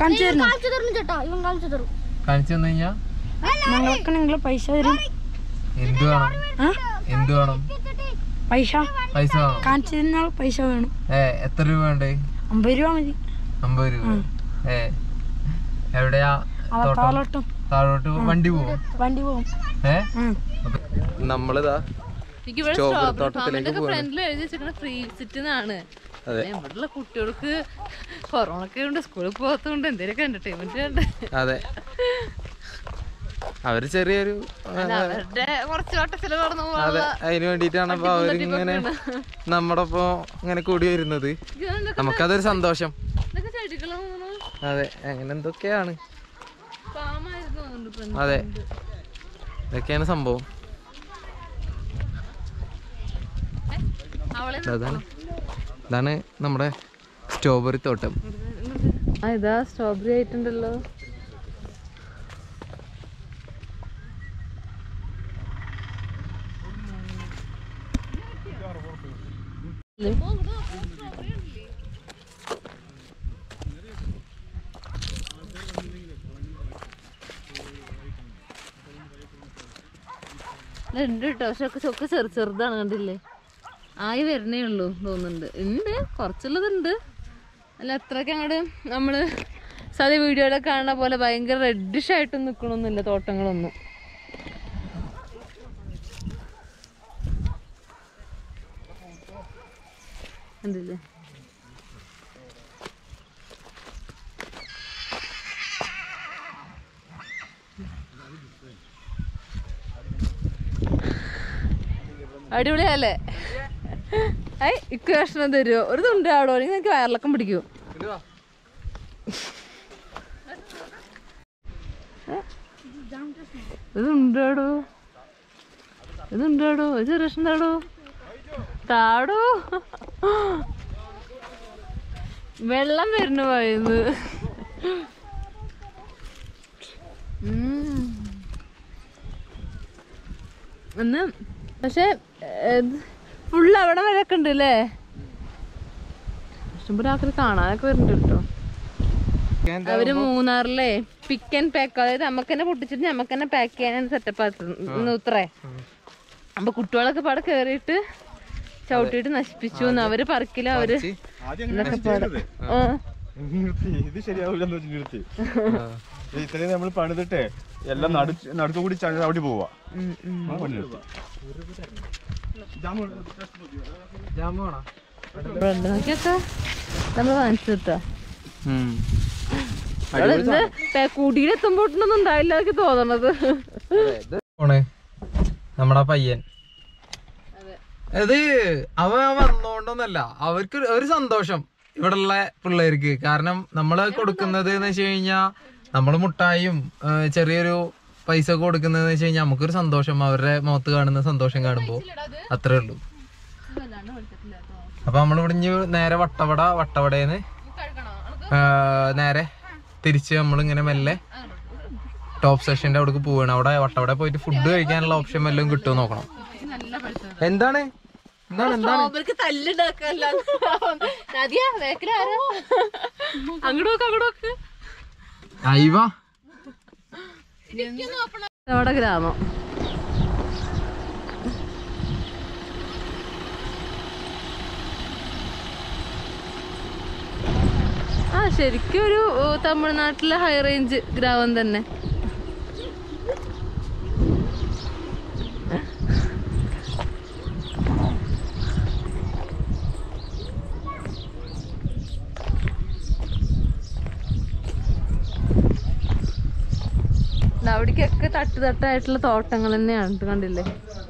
കാണിച്ചു തരണം കാണിച്ചു തരും ചേട്ടാ ഇവൻ കാണിച്ചു തരും കാണിച്ചു തന്നു കഴിഞ്ഞാ ഞങ്ങൾക്ക് നിങ്ങൾ പൈസ തരും എന്ത് വേണം ആ എന്ത് വേണം പൈസ പൈസ വേണം കാണിച്ചു തരുന്ന ആൾ പൈസ വേണം ഏ എത്ര രൂപ വേണ്ടേ അമ്പത് രൂപ മതി അമ്പത് രൂപ ഏ എവിടെയാ അതാ തോട്ടം താളോട്ടം താഴോട്ട് വണ്ടി പോവും വണ്ടി പോകും ഏ ഉം. നമ്മളിതാ എനിക്ക് ഇവിടെ സ്ട്രോബെറി സ്ട്രോബെറി തോട്ടത്തിലേക്ക് ഫാമിന്റെ പോവാണ്. ഫ്രണ്ടിൽ എഴുതി വെച്ചിരിക്കുന്ന ഫ്രീ വിസിറ്റ് എന്നാണ് അതെ. ഇവിടെയുള്ള കുട്ടികൾക്ക് കൊറോണ ഒക്കെ ഉണ്ട് സ്കൂളിൽ പോകാത്തതുകൊണ്ട് എന്തെങ്കിലുമൊക്കെ എന്റർടൈൻമെന്റ് ഉണ്ട് അതെ അവര് ചെറിയൊരു ആ, അവരുടെ കുറച്ച് വട്ട ചിലവ് നടന്നു അതെ അതിന് വേണ്ടിട്ടാണ് അപ്പൊ അവരിങ്ങനെ നമ്മുടെ ഒപ്പം ഇങ്ങനെ കൂടി വരുന്നത് നമുക്കതൊരു സന്തോഷം ഇതൊക്കെ ചെടികളാണ് അതെ അങ്ങനെ എന്തൊക്കെയാണ് പാമായിരുന്നു തോന്നുന്നുണ്ട് front. അതെ ഇതൊക്കെയാണ് സംഭവം അവളെ അതാണ് ഇതാണ് നമ്മുടെ സ്ട്രോബെറി തോട്ടം ആ ഇതാ സ്ട്രോബെറി ആയിട്ടുണ്ടല്ലോ ഉണ്ട് കേട്ടോ പക്ഷെ ഒക്കെ ചൊക്കെ ചെറു ചെറുതാണ് കണ്ടില്ലേ ആയി വരണേ ഉള്ളൂ തോന്നുന്നുണ്ട് ഉണ്ട് കുറച്ചുള്ളതുണ്ട് അല്ല അത്രയ്ക്ക് അങ്ങോട്ട് നമ്മള് സാധാ വീഡിയോയിലൊക്കെ കാണുന്ന പോലെ ഭയങ്കര റെഡിഷ് ആയിട്ട് നിൽക്കണമൊന്നുമില്ല തോട്ടങ്ങളൊന്നും കണ്ടില്ലേ അടിപൊളിയല്ലേ ഐ ഇക്ക് കഷ്ണം തരുമോ ഒരു തുണ്ട് ആടോ അല്ലെങ്കിൽ എനിക്ക് വയറിളക്കം പിടിക്കും ഇതുണ്ടാടോ ഇതുണ്ടാടോ ഇത് രസം താടോ താടോ വെള്ളം വരുന്നു പോയത് ഒന്ന് പക്ഷെ ഫുള്ള് അവിടെ വരെയൊക്കെ ഉണ്ട് അല്ലേ ഇഷ്ടംപോലെ ആൾക്കാർ കാണാനൊക്കെ വരുന്നുണ്ട് കേട്ടോ അവര് മൂന്നാറിലെ പിക്ക് ആൻഡ് പാക്ക് അതായത് നമുക്ക് തന്നെ പൊട്ടിച്ചിട്ട് നമുക്ക് തന്നെ പാക്ക് ചെയ്യാൻ സെറ്റപ്പ് ആക്കുന്നു ഇത്രേ അപ്പൊ കുട്ടികളൊക്കെ പാടെ കേറിയിട്ട് ചവിട്ടിയിട്ട് നശിപ്പിച്ചു എന്ന് അവര് പറക്കില്ല അവര് ഇതൊക്കെ പാടെ ആ. നിർത്തി ഇത് ശരിയാവില്ലെന്ന് വെച്ച് നിർത്തി ഇത്രയും നമ്മൾ പണിതിട്ടേ എല്ലാം നടു നടുത്തു കൂടി ച- ചവിട്ടി പോവാ ഉം, ഉം. ആ പണി നിർത്തി. ജാമു വേണോ ഇവിടെ ഉണ്ട്. നോക്കിയൊക്കെ നമ്മൾ വാങ്ങിച്ചു കിട്ടാ കുടിയിലെത്തുമ്പോട്ടൊന്നും ഉണ്ടായില്ല എനിക്ക് തോന്നണത് പോണേ നമ്മുടെ പയ്യൻ ഇത് അവൻ വന്നോണ്ടൊന്നല്ല അവർക്ക് ഒരു സന്തോഷം ഇവിടെയുള്ള പിള്ളേർക്ക് കാരണം നമ്മള് കൊടുക്കുന്നത് എന്ന് വെച്ച് കഴിഞ്ഞാ നമ്മള് മുട്ടായും ഏ, ചെറിയൊരു പൈസ ഒക്കെ കൊടുക്കുന്നത് വെച്ച് കഴിഞ്ഞാൽ നമുക്കൊരു സന്തോഷം അവരുടെ മുഖത്ത് കാണുന്ന സന്തോഷം കാണുമ്പോ അത്രേ ഉള്ളൂ അപ്പൊ നമ്മളിവിടെ ഇനി നേരെ വട്ടവട വട്ടവടേന്ന് ആ, നേരെ തിരിച്ച് നമ്മളിങ്ങനെ മെല്ലെ ടോപ്പ് സെഷന്റെ അവിടേക്ക് പോവാണ് അവിടെ വട്ടവട പോയിട്ട് ഫുഡ് കഴിക്കാനുള്ള ഓപ്ഷൻ വല്ലതും കിട്ടുമോ നോക്കണം എന്താണ് എന്താണ് എന്താണ് അവർക്ക് തല്ലുണ്ടാക്കല്ല നദിയാ വേക്കിലാരോ അങ്ങോട്ട് നോക്ക് അങ്ങോട്ട് നോക്ക് അയവ അവിടെ ഗ്രാമം ആ ശരിക്കും ഒരു ഓ, തമിഴ്നാട്ടിലെ ഹൈ റേഞ്ച് ഗ്രാമം തന്നെ ദാ അവിടേക്കൊക്കെ തട്ട് തട്ടായിട്ടുള്ള തോട്ടങ്ങൾ തന്നെയാണ് ഇത് കണ്ടില്ലേ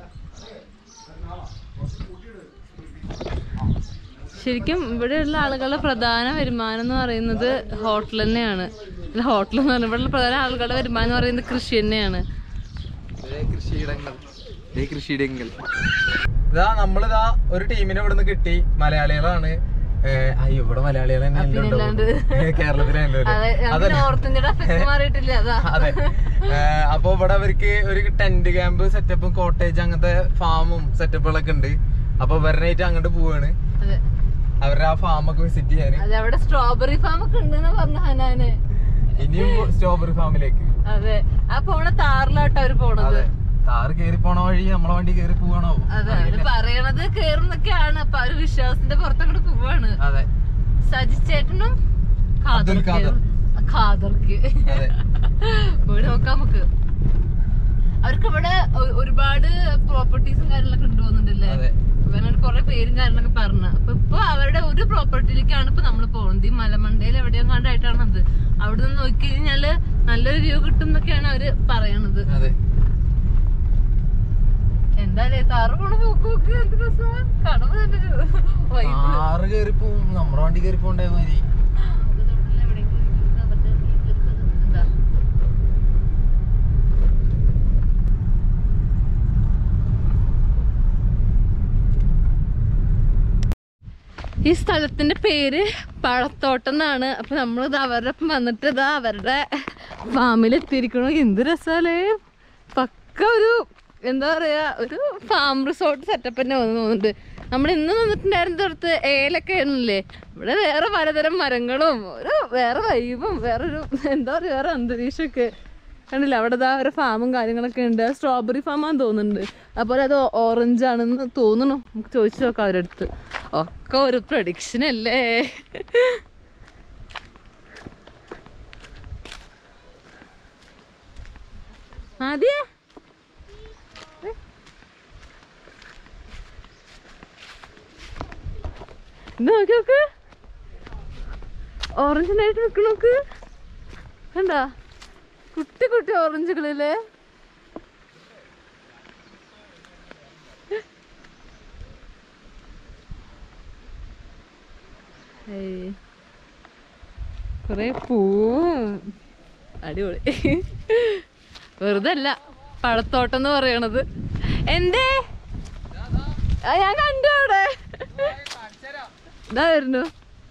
ശരിക്കും ഇവിടെയുള്ള ആളുകളുടെ പ്രധാന വരുമാനം എന്ന് പറയുന്നത് ഹോട്ടൽ തന്നെയാണ് അല്ല ഹോട്ടൽ എന്ന് പറഞ്ഞാൽ ഇവിടെയുള്ള പ്രധാന ആളുകളുടെ വരുമാനം എന്ന് പറയുന്നത് കൃഷി തന്നെയാണ് കൃഷിയിടങ്ങൾ കൃഷിയിടങ്ങൾ ഇതാ നമ്മളിതാ ഒരു ടീമിനെ ഇവിടുന്ന് കിട്ടി മലയാളികളാണ് ഏ, അയ്യോ ഇവിടെ മലയാളികൾ തന്നെ അല്ലേ പിന്നല്ലാണ്ട്. ഉണ്ടാവുള്ളൂ. കേരളത്തിലല്ലേ അതെ അതല്ല നോർത്ത് ഇന്ത്യയുടെ എഫക്ട് മാറിയിട്ടില്ല അതാ അതെ ഏ, അപ്പൊ ഇവിടെ അവർക്ക് ഒരു ടെന്റ് ക്യാമ്പ് സെറ്റപ്പും കോട്ടേജ് അങ്ങനത്തെ ഫാമും സെറ്റപ്പുകളൊക്കെ ഉണ്ട് അപ്പൊ ഇവരനായിട്ട് അങ്ങോട്ട് പോവാണ് അതെ അവരുടെ ആ ഫാമൊക്കെ വിസിറ്റ് ചെയ്യാന് അതെ അവിടെ സ്ട്രോബെറി ഫാം ഒക്കെ ഉണ്ടെന്ന് പറഞ്ഞു ഹനാന് ഇനിയും സ്ട്രോബെറി ഫാമിലേക്ക് അതെ ആ പോണ താറിലോട്ട് അവര് പോണത് അതെ കാറ് കേറി പോണ വഴി നമ്മളെ വണ്ടി കേറി പോവാണോ അതെ അവര് പറയണത് കേറുന്നൊക്കെയാണ് അപ്പൊ അവര് വിശ്വാസത്തിന്റെ പുറത്തങ്ങോട്ട് പോവാണ് അതെ സജി ചേട്ടനും അബ്ദുൽ ഖാദർ. ഖാദർക്ക് അതെ പോയി നോക്കാം നമുക്ക് അവർക്ക് ഇവിടെ ഒ- ഒരുപാട് പ്രോപ്പർട്ടീസും കാര്യങ്ങളൊക്കെ ഉണ്ട് തോന്നുന്നുണ്ടല്ലേ അതെ ഇവനോട് കുറെ പേരും കാര്യങ്ങളൊക്കെ പറഞ്ഞു അപ്പൊ ഇപ്പൊ അവരുടെ ഒരു പ്രോപ്പർട്ടിയിലേക്കാണ് ഇപ്പൊ നമ്മൾ പോകുന്നത് ഈ മലമണ്ടയിൽ എവിടെയോ കണ്ടായിട്ടാണ് അത് അവിടെ നിന്ന് നോക്കി കഴിഞ്ഞാല് നല്ലൊരു വ്യൂ കിട്ടും എന്നൊക്കെയാണ് അവര് പറയണത് അതെ എന്തായാലേ താറ് പോണ പോക്ക് നോക്ക് എന്ത് രസാ. കാണുമ്പോ തന്നെ ഒരു vibe. കാറ് കേറി പോവും നമ്മുടെ വണ്ടി കേറി പോണ്ടേ മാതിരി നമുക്ക് തൊട്ടിൽ എവിടെയെങ്കിലും ഇരുന്ന് അവരുടെ വീട്ടിലേക്ക് എന്താ ഈ സ്ഥലത്തിന്റെ പേര് പഴത്തോട്ടം എന്നാണ് അപ്പൊ നമ്മൾ അവരുടെ ഒപ്പം വന്നിട്ട് ഇതാ അവരുടെ ഫാമിൽ എത്തിയിരിക്കണു എന്ത് രസാലേ പക്ക ഒരു എന്താ പറയാ ഒരു ഫാം റിസോർട്ട് സെറ്റപ്പ് തന്നെ വന്നു തോന്നുന്നുണ്ട് നമ്മൾ ഇന്ന് നിന്നിട്ടുണ്ടായിരുന്നിടത്ത് ഏലൊക്കെ ആയിരുന്നില്ലേ ഇവിടെ വേറെ പലതരം മരങ്ങളും ഒരു വേറെ വൈബും വേറൊരു എന്താ പറയുക വേറെ അന്തരീക്ഷമൊക്കെ കണ്ടില്ല അവിടെ ദാ ഒരു ഫാമും കാര്യങ്ങളൊക്കെ ഉണ്ട് സ്ട്രോബെറി ഫാമാന്ന് തോന്നുന്നുണ്ട് അപ്പോൾ അത് ഓറഞ്ച് ആണെന്ന് തോന്നുന്നു നമുക്ക് ചോദിച്ചു നോക്കാം അവരുടെ അടുത്ത് ഒക്കെ ഒരു പ്രൊഡിക്ഷൻ അല്ലേ ആദ്യ നോക്കി നോക്ക് ഓറഞ്ചിനായിട്ട് നിൽക്കണ നോക്ക് കണ്ടാ കുട്ടി കുട്ടി ഓറഞ്ചുകളില്ലേ കൊറേ പൂവും അടിപൊളി വെറുതെ അല്ല പഴത്തോട്ടം എന്ന് പറയണത് എന്തേ ആ, ഞാൻ കണ്ടു അവിടെ ഇതാ വരുന്നു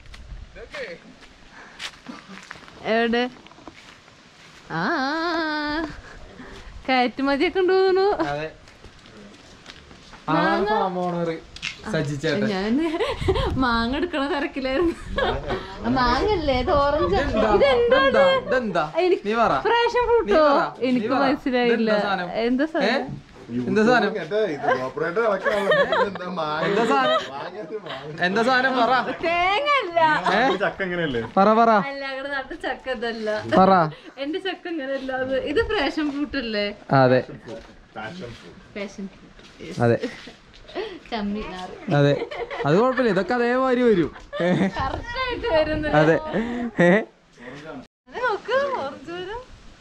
എവിടെ ആ കയറ്റുമതിയൊക്കെ ഉണ്ട് തോന്നുന്നു അതെ ആളാണ് ഫാം ഓണർ സജിച്ചേട്ടൻ ഞാൻ മാങ്ങ എടുക്കണ തിരക്കിലായിരുന്നു മാങ്ങല്ലേ ഇത് ഓറഞ്ച് ഇതെന്താ? ഇതെന്താ ഇതെന്താ? ഇതെന്താ? എനിക്ക് നീ പറ. ഫ്രഷൻ നീ ഫ്രൂട്ടോ പറ. നീ എനിക്ക് പറ. മനസ്സിലായില്ല ഇതെന്താ സാധനം? എന്താ ഏ? സാധനം എന്താ സാധനം ഓപ്പറേറ്റർ ഇളക്കാനുള്ള എന്താ സാധനം എന്താ സാധനം പറ തേങ്ങ അല്ല ഏ ചക്ക എങ്ങനെയല്ലേ പറ പറ അല്ല ഞങ്ങളുടെ നാട്ടിൽ ചക്ക ഇതല്ല പറ എന്റെ ചക്ക ഇങ്ങനെ അല്ല അത് ഇത് ഫ്രഷൻ ഫ്രൂട്ട് അല്ലേ അതെ ഫാഷൻ അതെ ചമ്മി നാറ് അതെ അത് കുഴപ്പമില്ല ഇതൊക്കെ അതേമാതിരി വരും ഏ, കറക്റ്റ് ആയിട്ട് വരുന്നത് അതെ ഏ, അത് നോക്ക് ഓറഞ്ച് വരും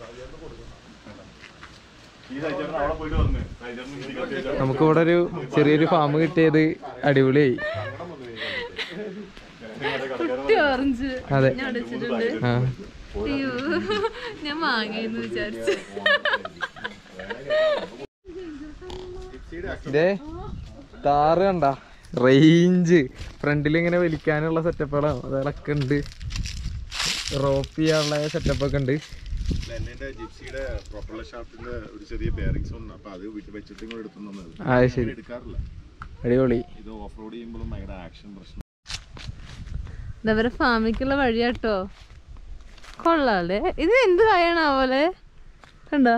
ഈ സൈജറിന് അവിടെ പോയിട്ട് വന്ന് സൈജറിന് നമുക്ക് ഇവിടെ ഒരു ചെറിയൊരു ഫാം കിട്ടിയത് അടിപൊളിയായി കുട്ടി ഓറഞ്ച് അതെ ഞാൻ അവിടെ വെച്ചിട്ടുണ്ട് ആ അയ്യോ ഞാൻ വാങ്ങിയെന്ന് വിചാരിച്ചു ഇതേ താറ് കണ്ട റേഞ്ച് ഫ്രണ്ടിൽ ഇങ്ങനെ വലിക്കാനുള്ള സെറ്റപ്പുകളാണ് അതൊക്കെ ഉണ്ട് റോപ്പ് ചെയ്യാനുള്ള സെറ്റപ്പ് ഒക്കെ ഉണ്ട് എന്നെ ജിപ്സിയുടെ പ്രൊപ്പലർ ഷാഫ്റ്റിന്റെ ഒരു ചെറിയ ബെയറിങ്സ് ഉണ്ട് അപ്പൊ അത് വീട്ടിൽ വെച്ചിട്ട് ഇങ്ങോട്ട് എടുത്തു തന്നത് ആ ശരി എടുക്കാറില്ല അടിപൊളി ഇത് ഓഫ് റോഡ് ചെയ്യുമ്പോഴും ഭയങ്കര ആക്ഷൻ പ്രശ്നം ഇതവരെ ഫാമിക്കുള്ള വഴിയാട്ടോ കൊള്ളാല്ലേ ഇത് എന്ത് കായണാവോലെ കണ്ട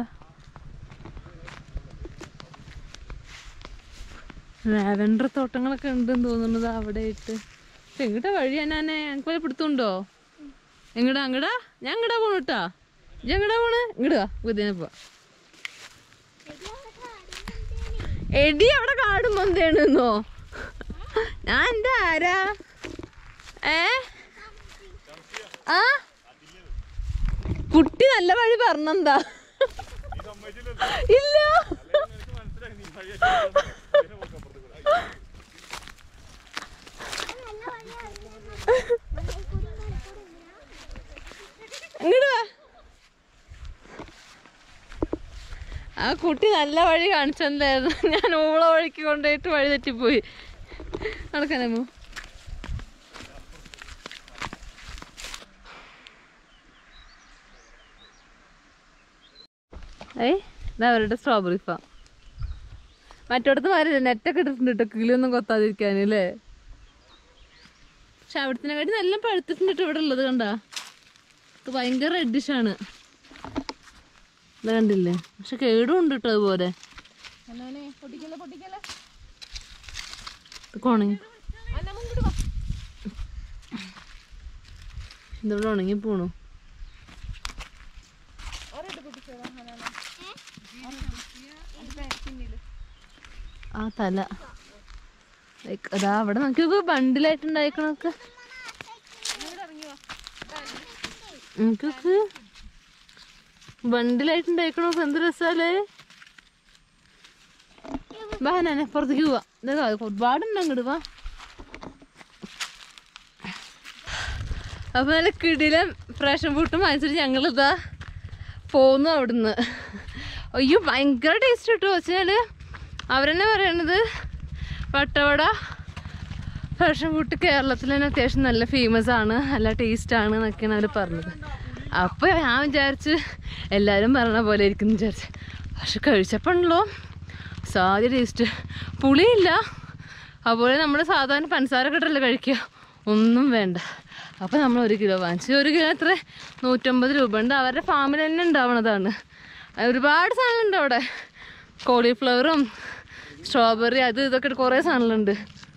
ലാവൻഡർ തോട്ടങ്ങളൊക്കെ ഉണ്ടെന്ന് തോന്നുന്നത് അവിടെ ആയിട്ട് പക്ഷെ എങ്ങോട്ടാ വഴി എന്നാനെ ഞങ്ങൾക്ക് വല്ല പിടുത്തുണ്ടോ എങ്ങടാ അങ്ങടാ ഞാൻ എങ്ങടാ പോണട്ടാ ഇജ്ജ് എങ്ങടാ പോണ് ഇങ്ങടാ പുതിയ പോവാ എടി അവിടെ കാടും മന്തേണെന്നോ ഞാൻ എന്താ ആരാ ഏ ആ കുട്ടി നല്ല വഴി പറഞ്ഞെന്താ ഇല്ല ഇങ്ങട് വാ. ആ കുട്ടി നല്ല വഴി കാണിച്ചെന്തായിരുന്നു ഞാൻ ഊള വഴിക്ക് കൊണ്ടുപോയിട്ട് വഴി തെറ്റിപ്പോയി നടക്കാനമ്മോ ഏയ് ഇതാ അവരുടെ സ്ട്രോബെറി ഫാം മറ്റോടത്ത് മാറില്ല നെറ്റൊക്കെ ഇട്ടിട്ടുണ്ട് കേട്ടോ കിളിയൊന്നും കൊത്താതിരിക്കാൻ അല്ലേ പക്ഷെ അവിടത്തിനെക്കാട്ടി നല്ല പഴുത്തിട്ടുണ്ട് ട്ടോ ഇവിടെ ഉള്ളത് കണ്ടാ ഇത് ഭയങ്കര റെഡിഷ് ആണ് ഇത് കണ്ടില്ലേ പക്ഷെ കേടും ഉണ്ട് കേട്ടോ അതുപോലെ ഇത് ഉണങ്ങി ഇതിവിടെ ഉണങ്ങി പോണു ആ തല Like, അതാ അവിടെ നമുക്ക് ബണ്ടിലായിട്ട് ഉണ്ടായിക്കണൊക്കെ നമുക്കൊക്കെ ബണ്ടിലായിട്ട് ഉണ്ടായിക്കണൊക്കെ എന്ത് രസാലേ വാ ഞാൻ പുറത്തേക്ക് പോവാ ഇതാ ഒരുപാടുണ്ട് അങ്ങോട്ട് വാ അപ്പൊ നല്ല കിടിലം ഫ്രഷൻ ഫുട്ടും വാങ്ങിച്ചിട്ട് ഞങ്ങളിതാ പോന്നു അവിടുന്ന് അയ്യോ ഭയങ്കര ടേസ്റ്റ് കിട്ടും വെച്ചാല് അവരെന്നെ പറയണത് വട്ടവട ഫാഷൻ ഫുഡ് കേരളത്തിൽ തന്നെ അത്യാവശ്യം നല്ല ഫേമസ് ആണ് നല്ല ടേസ്റ്റ് ആണ് എന്നൊക്കെയാണ് അവർ പറഞ്ഞത് അപ്പോൾ ഞാൻ വിചാരിച്ച് എല്ലാവരും പറയണ പോലെ ഇരിക്കുന്നു വിചാരിച്ച് പക്ഷെ കഴിച്ചപ്പോഴല്ലോ സാധ്യ ടേസ്റ്റ് പുളിയില്ല അതുപോലെ നമ്മൾ സാധാരണ പഞ്ചസാര കെട്ടല്ലേ കഴിക്കുക ഒന്നും വേണ്ട അപ്പോൾ നമ്മൾ ഒരു കിലോ വാങ്ങിച്ചു ഒരു കിലോ എത്ര നൂറ്റമ്പത് രൂപ ഉണ്ട് അവരുടെ ഫാമിൽ തന്നെ ഉണ്ടാവണതാണ് ഒരുപാട് സാധനമുണ്ട് അവിടെ കോളിഫ്ലവറും സ്ട്രോബെറി അത് ഇതൊക്കെ കുറേ സാധനങ്ങളുണ്ട്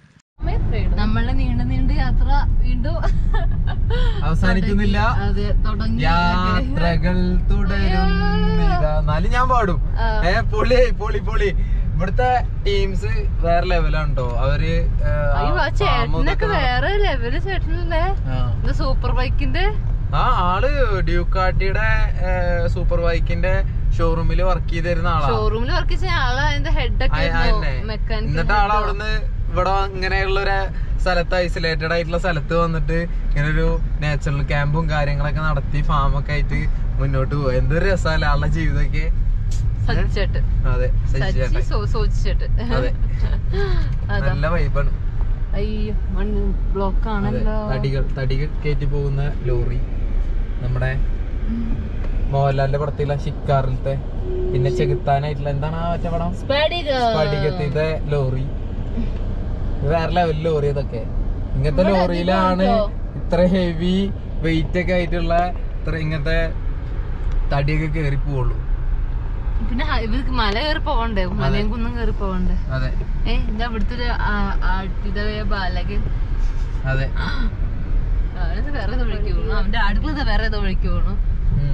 നമ്മളെ നീണ്ട നീണ്ട യാത്ര വീണ്ടും അവസാനിക്കുന്നില്ല അതെ തുടങ്ങി യാത്രകൾ തുടരും എന്നാലും ഞാൻ പാടും ഏ പൊളി പൊളി പൊളി ഇവിടുത്തെ ടീംസ് വേറെ ലെവലാണോ അവര് ഏ, ആ അയ്യോ ആ farm ചേട്ടനൊക്കെ ഇതൊക്കെ വേറെ ലെവല് ചേട്ടനല്ലേ ആ. ഇത് സൂപ്പർ ബൈക്കിന്റെ ആ ആള് ഡ്യൂക്കാട്ടിയുടെ സൂപ്പർ ബൈക്കിന്റെ ഷോറൂമിൽ വർക്ക് ചെയ്തിരുന്ന ആളാ ഷോറൂമിൽ വർക്ക് ചെയ്ത ആള് അതിന്റെ ഹെഡൊക്കെ ആ, അയന്നെ. മെക്കാനിക് എന്നിട്ട് ആൾ അവിടുന്ന് ഇവിടെ ഇങ്ങനെയുള്ള ഒരു സ്ഥലത്ത് ഐസൊലേറ്റഡ് ആയിട്ടുള്ള സ്ഥലത്ത് വന്നിട്ട് ഇങ്ങനെ ഒരു നാച്ചുറൽ ക്യാമ്പും കാര്യങ്ങളൊക്കെ നടത്തി ഫാമൊക്കെ ആയിട്ട് മുന്നോട്ട് പോകും എന്തൊരു രസമല്ലേ ആളുടെ ജീവിതമൊക്കെ സജിച്ചേട്ട് അതെ സജി ചേട്ടൻ. സജി സോചിച്ചേട്ട് അതെ അതാ നല്ല വൈബാണ് അയ്യോ മണ്ണ് ബ്ലോക്ക് അതെ ആണല്ലോ തടികൾ തടികൾ കയറ്റി പോകുന്ന ലോറി നമ്മുടെ മോഹൻലാലിന്റെ പടത്തിലുള്ള ഷിക്കാറിലത്തെ പിന്നെ ചെകുത്താനായിട്ടുള്ള എന്താണ് ആ മറ്റേ പടം സ്പടിക സ്പടികത്തിന്റെ ലോറി ഇത് വേറെ ലെവൽ ലോറി ഇതൊക്കെ ഇങ്ങനത്തെ ലോറിയിലാണ് ഇത്ര ഹെവി വെയിറ്റ് ഒക്കെ ആയിട്ടുള്ള ഇത്ര ഇങ്ങനത്തെ തടിയൊക്കെ കേറി പോവുള്ളൂ പിന്നെ ഹ- ഇവർക്ക് മല കയറി പോവണ്ടേ മലയും കുന്നും കയറി പോവണ്ടേ അതെ ഏ ഇത് അവിടുത്തെ ഒരു ആ- ആട്ടിതവയ ബാലകൻ അതെ അവനത് വേറെ ഏതോ വഴിക്ക് പോകണം അവന്റെ ആടുകൾ വേറെ ഏതോ വഴിക്ക് പോകണം ഉം.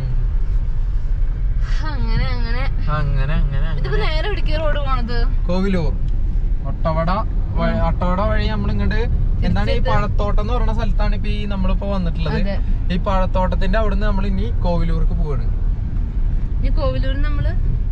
അങ്ങനെ അങ്ങനെ അങ്ങനെ അങ്ങനെ ഇതിപ്പോ അങ്ങനെ നേരെ പിടിക്കുക റോഡ് പോണത് കോവിലൂർ ഒട്ടവട വഴി- ഒട്ടവട വഴി നമ്മൾ ഇങ്ങോട്ട് എന്താണ് ഈ പഴത്തോട്ടം എന്ന് പറയുന്ന സ്ഥലത്താണ് ഇപ്പൊ ഈ നമ്മളിപ്പോ വന്നിട്ടുള്ളത് അതെ. ഈ പഴത്തോട്ടത്തിന്റെ അവിടുന്ന് നമ്മൾ ഇനി കോവിലൂർക്ക് പോവാണ് ഈ കോവിലൂരിൽ നമ്മള്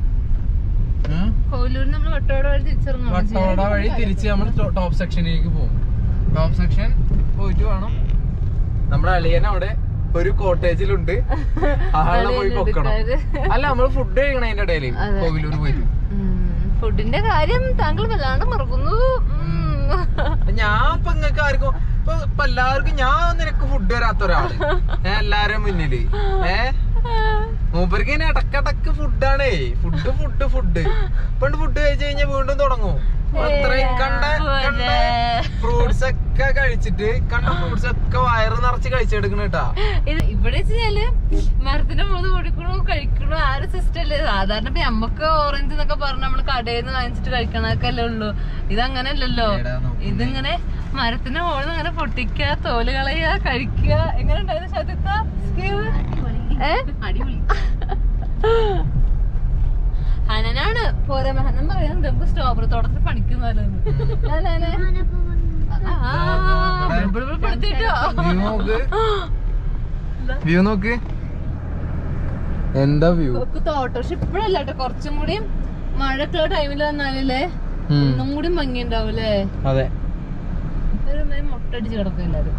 ഉം. കോവിലൂരിൽ നമ്മൾ വട്ടോടെ വഴി തിരിച്ചിറങ്ങണം വട്ടവട വഴി തിരിച്ച് നമ്മൾ ടോപ്പ് സെക്ഷനിലേക്ക് പോകും ടോപ്പ് സെക്ഷൻ പോയിട്ട് വേണം നമ്മുടെ അളിയൻ അവിടെ ഒരു കോട്ടേജിലുണ്ട് ആളെ പോയി പൊക്കണം അല്ല നമ്മൾ ഫുഡ് കഴിക്കണം അതിന്റെ ഇടയില് അതെ. കോവിലൂർ പോയിട്ട് ഫുഡിന്റെ കാര്യം താങ്കൾ വല്ലാണ്ട് മറക്കുന്നു ഉം. ഞാൻ ഇപ്പൊ നിങ്ങക്ക് ആർക്കും ഇപ്പൊ ഇപ്പൊ എല്ലാവർക്കും ഞാൻ നിനക്ക് ഫുഡ് തരാത്ത ഒരാള് ഏ എല്ലാരും മുന്നില് ഏ മൂപ്പർക്ക് ഇങ്ങനെ ഇടക്കിടക്ക് ഫുഡാണേ ഫുഡ് ഫുഡ് ഫുഡ് പണ്ട് ഫുഡ് കഴിച്ചു കഴിഞ്ഞാൽ വീണ്ടും തുടങ്ങും അത്രയും കണ്ട കണ്ട ഫ്രൂട്ട്സ് ഒക്കെ കഴിച്ചിട്ട് കണ്ട ഫ്രൂട്ട്സ് ഒക്കെ വയറ് നിറച്ച് കഴിച്ചെടുക്കണ കേട്ടാ ഇത് ഇവിടെ വെച്ചാല് മരത്തിന്റെ മുകളിൽ ഓടിക്കണു കഴിക്കണു ആ ഒരു സിസ്റ്റം അല്ലേ സാധാരണ ഇപ്പൊ നമ്മക്ക് ഓറഞ്ച് എന്നൊക്കെ പറഞ്ഞ് നമ്മള് കടയിൽ നിന്ന് വാങ്ങിച്ചിട്ട് കഴിക്കണൊക്കെ അല്ലേ ഉള്ളൂ ഇതങ്ങനല്ലല്ലോ എടാ നോക്ക്. ഇതിങ്ങനെ മരത്തിന്റെ മുകളിൽ ഇങ്ങനെ പൊട്ടിക്കുക തോല് കളയുക കഴിക്കുക എങ്ങനെ ഉണ്ടായിരുന്നു ശാന്തിത്ത ഏ ഹനനാണ് പോരാ ഹനൻ പറയുന്നുണ്ട് നമുക്ക് സ്ട്രോബെറി തോട്ടത്തിൽ പണിക്കുന്നവരെന്ന് വ്യൂ നോക്ക് വ്യൂ നോക്ക് എന്താ വ്യൂ തോട്ടം പക്ഷെ ഇപ്പഴല്ല കേട്ടോ കുറച്ചും കൂടി മഴക്കുള്ള ടൈമിൽ വന്നാലല്ലേ ഒന്നും കൂടി ഭംഗി ഉണ്ടാവൂലേ അതെ ഒരു മാതിരി മുട്ടടിച്ച് കിടക്കും എല്ലാരും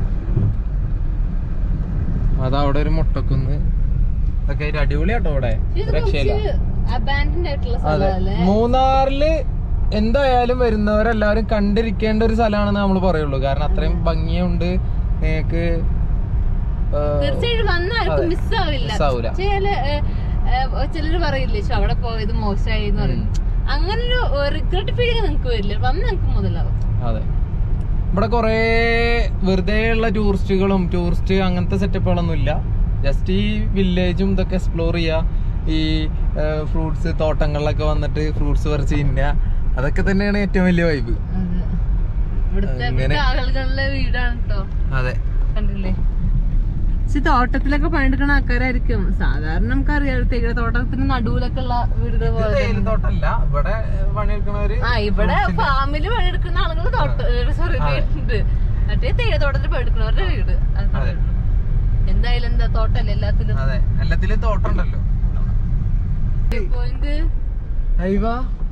അതാ അവിടെ ഒരു മുട്ടക്കുന്ന് ഇതൊക്കെ ആയിട്ട് അടിപൊളിയാട്ടോ അവിടെ ഇത് രക്ഷയില്ല അബാൻഡൻഡ് ആയിട്ടുള്ള അതെ സ്ഥലമല്ലേ മൂന്നാറില് എന്തായാലും വരുന്നവരെല്ലാവരും കണ്ടിരിക്കേണ്ട ഒരു സ്ഥലമാണെന്ന് നമ്മൾ പറയുള്ളൂ കാരണം അത്രയും ഭംഗിയുണ്ട് നിങ്ങക്ക് ആ, തീർച്ചയായിട്ടും വന്നാർക്കും അതെ. മിസ്സാവില്ല miss ആവൂല. ചില ചിലര് പറയില്ലേ "ശ്ശോ, അവിടെ പോയത് മോശമായി എന്ന് പറയും അങ്ങനെ ഒരു റിഗ്രറ്റ് ഫീലിംഗ് നിങ്ങക്ക് വരില്ല വന്ന് നിങ്ങക്ക് മുതലാവും അതെ ഇവിടെ കൊറേ വെറുതെ ഉള്ള ടൂറിസ്റ്റുകളും ടൂറിസ്റ്റ് അങ്ങനത്തെ സെറ്റപ്പുകളൊന്നും ഇല്ല ജസ്റ്റ് ഈ വില്ലേജും ഇതൊക്കെ എക്സ്പ്ലോർ ചെയ്യാ ഈ ഫ്രൂട്ട്സ് തോട്ടങ്ങളിലൊക്കെ വന്നിട്ട് ഫ്രൂട്ട്സ് പറിച്ച് തിന്നുക അതൊക്കെ തന്നെയാണ് ഏറ്റവും വലിയ വൈബ് അതെ. ഇവിടുത്തെ അങ്ങനെ. ഇവിടുത്തെ ആളുകളുടെ വീടാണ് കേട്ടോ അതെ കണ്ടില്ലേ പക്ഷെ തോട്ടത്തിലൊക്കെ പണിയെടുക്കുന്ന ആൾക്കാരായിരിക്കും സാധാരണ നമുക്കറിയാം തേയില തോട്ടത്തിന് നടുവിലൊക്കെ ഉള്ള വീടുകൾ പോലെ തന്നെ. തേയിലത്തോട്ടല്ല ഇവിടെ പണിയെടുക്കണവര് ആ ഇവിടെ ഫാമില് പണിയെടുക്കുന്ന ആളുകൾ തോട്ട സോറി വീടുണ്ട് മറ്റേ തേയില തോട്ടത്തിൽ പണിയെടുക്കുന്നവരുടെ വീട് അത് അതെ. എന്തായാലും എന്താ തോട്ടല്ലേ എല്ലാത്തിലും അതെ എല്ലാത്തിലും തോട്ടം ഉണ്ടല്ലോ പോയിന്റ് അയ്യവാ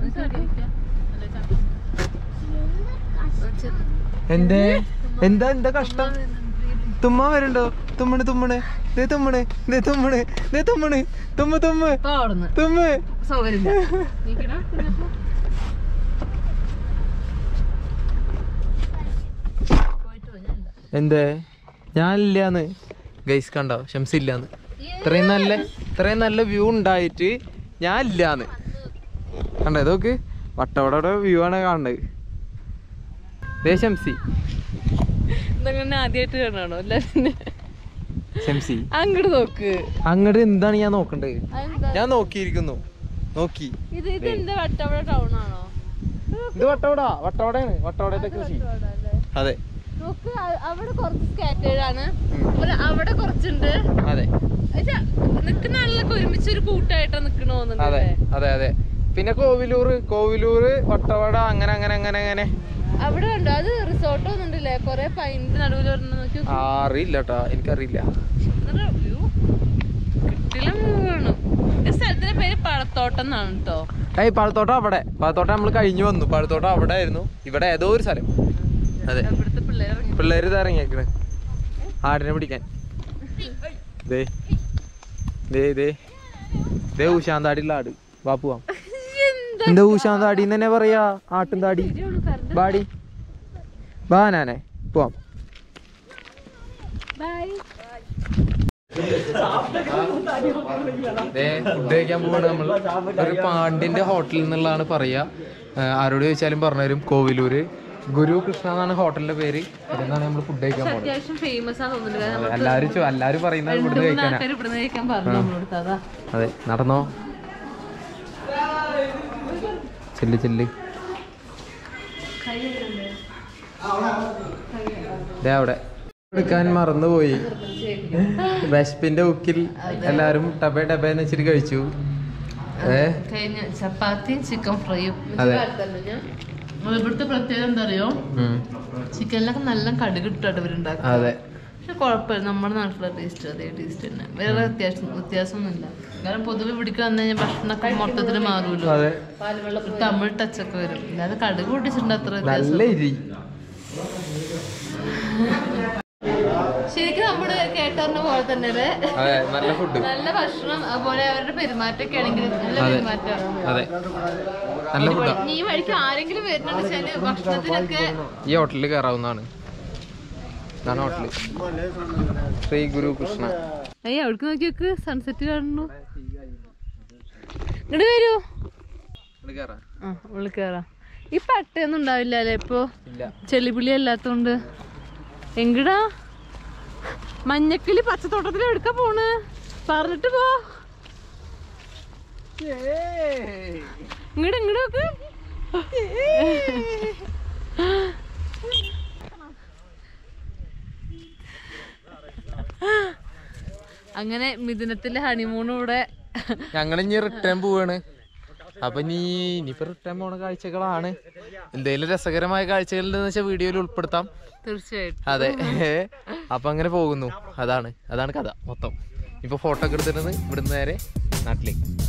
എന്തേ എന്താ എന്താ കഷ്ടം തുമ്മ വരണ്ടോ തുമ്മണ് തുമ്മണ് ദേ തുമ്മണ് ദേ തുമ്മണ് ദേ തുമ്മണ് തുമ്മ തുമ്മ അവിടുന്ന് തുമ്മ സൗകര്യമില്ല നീക്കടാ, ഇതിനകത്ത്. പോയിട്ട് പോ, ഞാനില്ല. എന്തേ ഞാനില്ലാന്ന് ഗൈസ് കണ്ടോ ഷംസ് ഇല്ലാന്ന് ഇത്രയും നല്ല ഇത്രയും നല്ല വ്യൂ ഉണ്ടായിട്ട് ഞാൻ ഇല്ലാന്ന് കണ്ടോ ഇതൊക്കെ വട്ടവടയുടെ വ്യൂ ആണ് കാണുന്നത് ദേ ഷംസി ഇതങ്ങനെ ആദ്യമായിട്ട് കാണാണോ എല്ലാരും ഷംസി അങ്ങോട്ട് നോക്ക് അങ്ങോട്ട് എന്താണ് ഞാൻ നോക്കണ്ടത് അതെന്താ? ഞാൻ നോക്കിയിരിക്കുന്നു നോക്കി ഇത് ഇത് എന്താ വട്ടവട ടൗൺ ആണോ ഇത് വട്ടവട വട്ടവടയാണ് വട്ടവടത്തെ കൃഷി അതെ നോക്ക് അ- അവിടെ കുറച്ച് സ്കാറ്റേഡ് ആണ് അതുപോലെ അവിടെ കുറച്ചുണ്ട് അതെ പക്ഷെ നിക്കുന്ന ആളുകളൊക്കെ ഒരുമിച്ച് ഒരു കൂട്ടായിട്ടാ നിക്കണ അതെ തോന്നുന്നുണ്ട് അതെ അതെ പിന്നെ കോവിലൂര് കോവിലൂര് വട്ടവട അങ്ങനെ അങ്ങനെ അങ്ങനെ അങ്ങനെ അവിടെ ഉണ്ട് അത് റിസോർട്ട് ഒന്നുണ്ടല്ലേ കൊറേ പൈൻ്റെ നടുവിൽ ഒരെണ്ണം നോക്കി ആ, അറിയില്ല കേട്ടാ എനിക്കറിയില്ല വ്യൂ കിട്ടില്ല വ്യൂ ആണ് ഈ സ്ഥലത്തിന്റെ പേര് പഴത്തോട്ടം എന്നാണ് കേട്ടോ ഏയ് പഴത്തോട്ടം അവിടെ പഴത്തോട്ടം നമ്മൾ കഴിഞ്ഞു വന്നു പഴത്തോട്ടം അവിടെ ആയിരുന്നു ഇവിടെ ഏതോ ഒരു സ്ഥലം അതെ ഇവിടുത്തെ പിള്ളേർ പിള്ളേര് ഇത് ഇറങ്ങിയേക്കണ് ആടിനെ പിടിക്കാൻ ദേ ദേ ദേ ദേ ഊശാന്താടിയുള്ള ആട് വാ പോവാം എന്താ ഊശാന്താടി എന്ന് തന്നെ പറയാ ആട്ടും താടി ബാടി ബാ നാനെ പോവാം ബൈ ദേ ഫുഡ് കഴിക്കാൻ പോവാണ് നമ്മൾ ഒരു പാണ്ടിന്റെ ഹോട്ടലിൽ നിന്നുള്ളതാണ് പറയാ ആ, ആരോട് ചോദിച്ചാലും പറഞ്ഞുതരും കോവിലൂര് ഗുരു കൃഷ്ണ എന്നാണ് ഹോട്ടലിന്റെ പേര് അതിനാണ് നമ്മൾ ഫുഡ് കഴിക്കാൻ പോകുന്നത് അത്യാവശ്യം ഫേമസ് ആ തോന്നുന്നുണ്ട് കാരണം അതെ, എല്ലാരും ചോ- എല്ലാരും പറയുന്നത് രണ്ട് ഇവിടുന്ന് മൂന്ന് കഴിക്കാനാ ആൾക്കാർ ഇവിടുന്ന് കഴിക്കാൻ പറഞ്ഞു നമ്മളോട് അതാ അതെ നടന്നോ ചെല്ല് ചെല്ല് ദേ അവിടെ എടുക്കാൻ മറന്നുപോയി വിശപ്പിന്റെ ഉക്കിൽ എല്ലാരും ടബേ ടബേന്ന് വെച്ചിട്ട് കഴിച്ചു ഏ കഴിഞ്ഞ ചപ്പാത്തിയും ചിക്കൻ ഫ്രൈയും അതെ. ഇവിടുത്തെ പ്രത്യേകത എന്താ അറിയോ ഉം. ചിക്കനിലൊക്കെ നല്ല കടുക് ഇട്ടിട്ട് ഇവരുണ്ടാക്കും അതെ പക്ഷെ കുഴപ്പമില്ല നമ്മുടെ നാട്ടിലെ ടേസ്റ്റ് അതേ ടേസ്റ്റ് തന്നെ വേറെ വ്യത്യാസം വ്യത്യാസമൊന്നുമില്ല കാരണം പൊതുവെ ഇവിടേക്ക് വന്നു കഴിഞ്ഞാൽ ഭക്ഷണമൊക്കെ മൊത്തത്തിൽ മാറുമല്ലോ അതെ ഒരു തമിഴ് ടച്ചൊക്കെ വരും അല്ലാതെ കടുക് പൊട്ടിച്ചിട്ടുണ്ട് അത്ര വ്യത്യാസം നല്ല ഇരി ശരിക്കും നമ്മുടെ കേട്ടറിഞ്ഞ പോലെ തന്നെ അല്ലേ അതെ നല്ല ഫുഡ് നല്ല ഭക്ഷണം അതുപോലെ അവരുടെ പെരുമാറ്റമൊക്കെ ആണെങ്കിൽ നല്ല അതെ. പെരുമാറ്റം അതെ നല്ല ഫുഡാ ഈ വഴിക്ക് ആരെങ്കിലും വരുന്നുണ്ട് വെച്ചാല് ഭക്ഷണത്തിനൊക്കെ ഈ ഹോട്ടലിൽ കയറാവുന്നതാണ് ഇതാണ് ഹോട്ടല് ശ്രീ ഗുരു കൃഷ്ണ അയ്യ അവിടേക്ക് നോക്കി നോക്ക് സൺസെറ്റ് കാണുന്നു ഇങ്ങോട്ട് വരൂ കയറാം ആ ഉള്ളിൽ കയറാം ഈ പട്ടയൊന്നും ഉണ്ടാവില്ല അല്ലേ ഇപ്പൊ ഇല്ല ചെളിപുളി അല്ലാത്തോണ്ട് എങ്കിടാ മഞ്ഞക്കിളി പച്ചത്തോട്ടത്തിൽ എടുക്ക പോണ് പറഞ്ഞിട്ട് പോ ഇങ്ങട് ഇങ്ങട് നോക്ക് അങ്ങനെ മിഥുനത്തിലെ ഹണിമൂണും ഇവിടെ ഞങ്ങൾ ഇനി റിട്ടേൺ പോവാണ് അപ്പൊ നീ ഇനിയിപ്പോ റിട്ടേൺ പോണ കാഴ്ചകളാണ് എന്തെങ്കിലും രസകരമായ കാഴ്ചകൾ ഉണ്ടെന്ന് വെച്ചാൽ വീഡിയോയിൽ ഉൾപ്പെടുത്താം തീർച്ചയായിട്ടും അതെ അപ്പൊ അങ്ങനെ പോകുന്നു അതാണ് അതാണ് കഥ മൊത്തം ഇപ്പൊ ഫോട്ടോ ഒക്കെ എടുത്തിരുന്നത് ഇവിടുന്ന് നേരെ നാട്ടിലേക്ക്